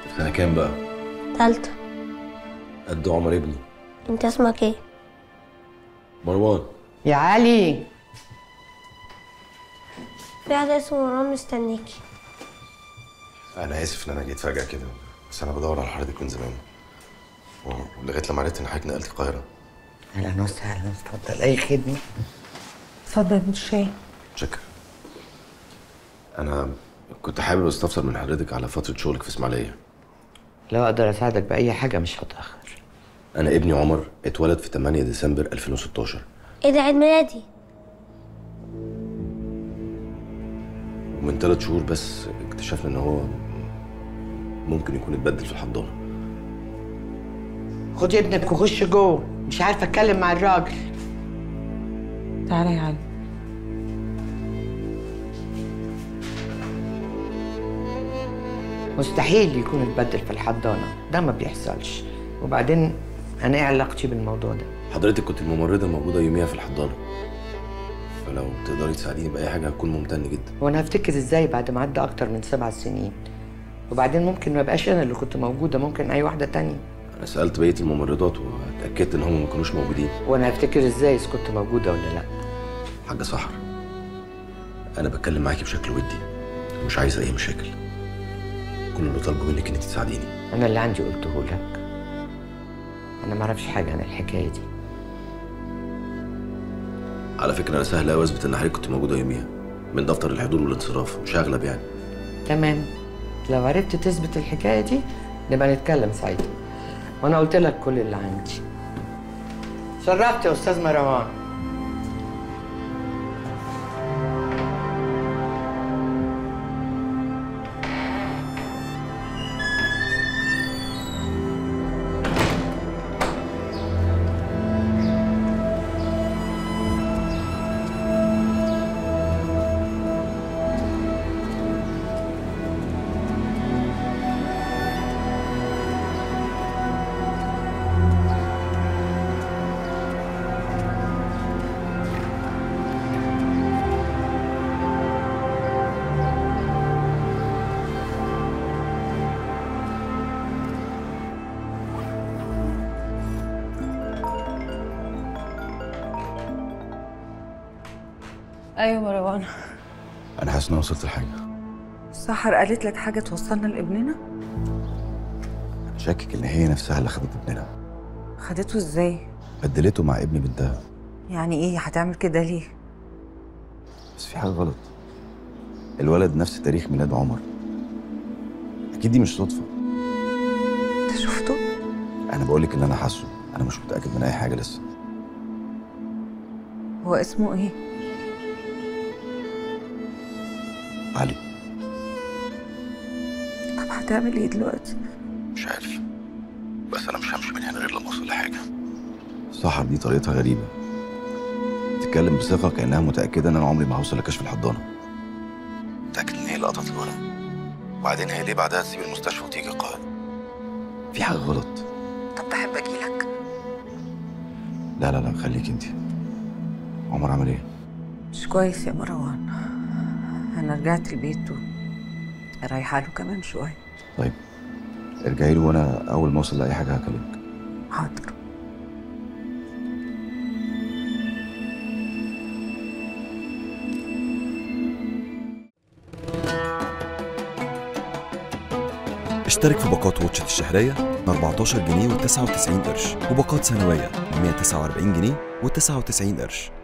سنة كام بقى؟ تالتة قد عمر ابني انت اسمك ايه؟ مروان يا علي في واحد اسمه مروان مستنيكي أنا آسف إن أنا جيت فجأة كده بس أنا بدور على حضرتك من زمان ولغاية لما عرفت إن حضرتك نقلت القاهرة اهلا وسهلا اتفضل اي خدمه اتفضل يا الشاي شكرا أنا كنت حابب أستفسر من حضرتك على فترة شغلك في إسماعيلية لو اقدر اساعدك باي حاجه مش هتاخر أنا ابني عمر اتولد في 8 ديسمبر 2016 ايه ده عيد ميلادي؟ ومن ثلاث شهور بس اكتشفنا إن هو ممكن يكون اتبدل في الحضانة خد ابنك وخش جوه مش عارفه اتكلم مع الراجل تعالى يا علي مستحيل يكون اتبدل في الحضانه ده ما بيحصلش وبعدين انا ايه علاقتي بالموضوع ده حضرتك كنت الممرضة الموجودة يوميها في الحضانة فلو تقدري تساعديني بأي حاجة هكون ممتن جدا وانا هفتكر ازاي بعد ما عدى اكتر من سبع سنين وبعدين ممكن ما بقاش انا اللي كنت موجوده ممكن اي واحده تانية أنا سألت بقية الممرضات واتأكدت إن هم ما كانوش موجودين وانا هفتكر ازاي اذا كنت موجوده ولا لا حاجة سحر أنا بتكلم معاكي بشكل ودي ومش عايز أي مشاكل كل اللي طالبه منك إنك تساعديني انا اللي عندي قلته لك انا ما اعرفش حاجه عن الحكايه دي على فكرة أنا سهل أوي أثبت إن حضرتك كنت موجودة يوميها من دفتر الحضور والانصراف مش هغلب يعني تمام لو عرفت تثبت الحكايه دي نبقى نتكلم ساعتها وانا قلت لك كل اللي عندي شرفت يا استاذ مروان ايوه مروان أنا حاسس إن أنا وصلت لحاجة سحر قالت لك حاجه توصلنا لابننا أنا شاكك إن هي نفسها اللي خدت ابننا خدته ازاي بدلته مع ابن بنتها يعني ايه هتعمل كده ليه بس في حاجة غلط الولد نفس تاريخ ميلاد عمر أكيد دي مش صدفة انت شفته أنا بقولك اللي أنا حاسه أنا مش متأكد من أي حاجة لسه هو اسمه ايه علي طب هتعمل ايه دلوقتي مش عارف بس انا مش همشي من هنا غير لما اوصل لحاجه سحر دي طريقتها غريبه تتكلم بثقه كانها متاكده ان انا عمري ما هوصل لكشف الحضانه متاكد ان هي اللي قطعت الورق وبعدين هي ليه بعدها تسيب المستشفى وتيجي القاهره في حاجه غلط طب تحب اجيلك لا لا لا خليك انت عمر عمل ايه مش كويس يا مروان انا رجعت البيت و رايحه له كمان شويه طيب ارجعي له وانا اول ما اوصل لاي حاجه هكلمك حاضر اشترك في باقات واتشت الشهرية من 14 جنيه و99 قرش وباقات سنوية من 149 جنيه و99 قرش